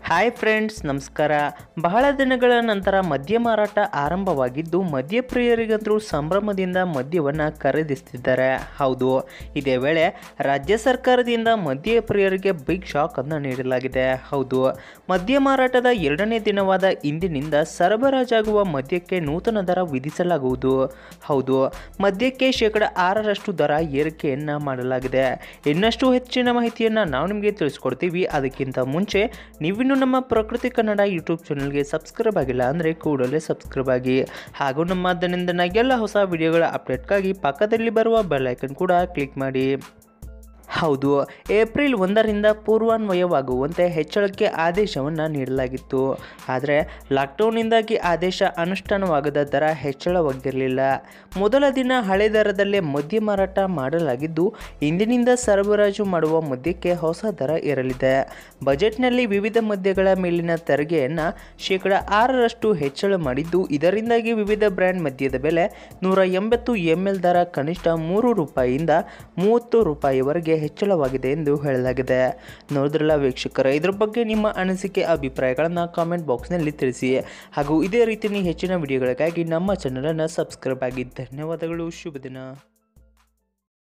hi friends ನಮಸ್ಕಾರ ಬಹಳ ದಿನಗಳ ನಂತರ ಮದ್ಯ ಮಾರಾಟ ಆರಂಭವಾಗಿದ್ದು ಮದ್ಯಪ್ರಿಯರಿಗಂತೂ ಸಂಭ್ರಮದಿಂದ ಮದ್ಯವನ್ನು ಖರೀದಿಸ್ತಿದ್ದಾರೆ ಹೌದು ಇದೇ ವೇಳೆ ರಾಜ್ಯ ಸರ್ಕಾರದಿಂದ ಮದ್ಯಪ್ರಿಯರಿಗೆ ಬಿಗ್ ಶಾಕ್ ಅನ್ನು ನೀಡಲಾಗಿದೆ ಹೌದು ಮದ್ಯ ಮಾರಾಟದ ಎರಡನೇ ದಿನವಾದ ಇಂದಿನಿಂದ ಸರಬರಾಜಾಗುವ ಮದ್ಯಕ್ಕೆ ನೂತನ ದರ ವಿಧಿಸಲಾಗುವುದು ಹೌದು ಮದ್ಯಕ್ಕೆ ಶೇಕಡ ಆರರಷ್ಟು ದರ ಏರಿಕೆಯನ್ನು ಮಾಡಲಾಗಿದೆ ಇನ್ನಷ್ಟು ಹೆಚ್ಚಿನ ಮಾಹಿತಿಯನ್ನು ನಾವು ನಿಮಗೆ ತಿಳಿಸ್ಕೊಡ್ತೀವಿ ಅದಕ್ಕಿಂತ ಮುಂಚೆ ನೀವಿನ್ನೂ ನಮ್ಮ ಪ್ರಕೃತಿ ಕನ್ನಡ ಯೂಟ್ಯೂಬ್ ಚಾನಲ್ಗೆ ಸಬ್ಸ್ಕ್ರೈಬ್ ಆಗಿಲ್ಲ ಅಂದರೆ ಕೂಡಲೇ ಸಬ್ಸ್ಕ್ರೈಬ್ ಆಗಿ ಹಾಗೂ ನಮ್ಮ ದನಿಂದನ ಎಲ್ಲ ಹೊಸ ವಿಡಿಯೋಗಳ ಅಪ್ಡೇಟ್ಗಾಗಿ ಪಕ್ಕದಲ್ಲಿ ಬರುವ ಬೆಲ್ ಐಕನ್ ಕೂಡ ಕ್ಲಿಕ್ ಮಾಡಿ ಹೌದು ಏಪ್ರಿಲ್ ಒಂದರಿಂದ ಪೂರ್ವಾನ್ವಯವಾಗುವಂತೆ ಹೆಚ್ಚಳಕ್ಕೆ ಆದೇಶವನ್ನು ನೀಡಲಾಗಿತ್ತು ಆದರೆ ಲಾಕ್ಡೌನ್ನಿಂದಾಗಿ ಆದೇಶ ಅನುಷ್ಠಾನವಾಗದ ದರ ಹೆಚ್ಚಳವಾಗಿರಲಿಲ್ಲ ಮೊದಲ ದಿನ ಹಳೆ ದರದಲ್ಲೇ ಮದ್ಯ ಮಾರಾಟ ಮಾಡಲಾಗಿದ್ದು ಇಂದಿನಿಂದ ಸರಬರಾಜು ಮಾಡುವ ಮದ್ಯಕ್ಕೆ ಹೊಸ ದರ ಇರಲಿದೆ ಬಜೆಟ್ನಲ್ಲಿ ವಿವಿಧ ಮದ್ಯಗಳ ಮೇಲಿನ ತೆರಿಗೆಯನ್ನು ಶೇಕಡ ಆರರಷ್ಟು ಹೆಚ್ಚಳ ಮಾಡಿದ್ದು ಇದರಿಂದಾಗಿ ವಿವಿಧ ಬ್ರ್ಯಾಂಡ್ ಮದ್ಯದ ಬೆಲೆ ನೂರ ಎಂಬತ್ತು ಎಂ ಎಲ್ ದರ ಕನಿಷ್ಠ ಮೂರು ರೂಪಾಯಿಯಿಂದ ಮೂವತ್ತು ರೂಪಾಯಿವರೆಗೆ ಹೆಚ್ಚಳವಾಗಿದೆ ಎಂದು ಹೇಳಲಾಗಿದೆ ನೋಡಿದ್ರಲ್ಲ ವೀಕ್ಷಕರ ಇದ್ರ ಬಗ್ಗೆ ನಿಮ್ಮ ಅನಿಸಿಕೆ ಅಭಿಪ್ರಾಯಗಳನ್ನು ಕಾಮೆಂಟ್ ಬಾಕ್ಸ್ನಲ್ಲಿ ತಿಳಿಸಿ ಹಾಗೂ ಇದೇ ರೀತಿ ಹೆಚ್ಚಿನ ವಿಡಿಯೋಗಳಿಗಾಗಿ ನಮ್ಮ ಚಾನಲನ್ನು ಸಬ್ಸ್ಕ್ರೈಬ್ ಆಗಿ ಧನ್ಯವಾದಗಳು ಶುಭ ದಿನ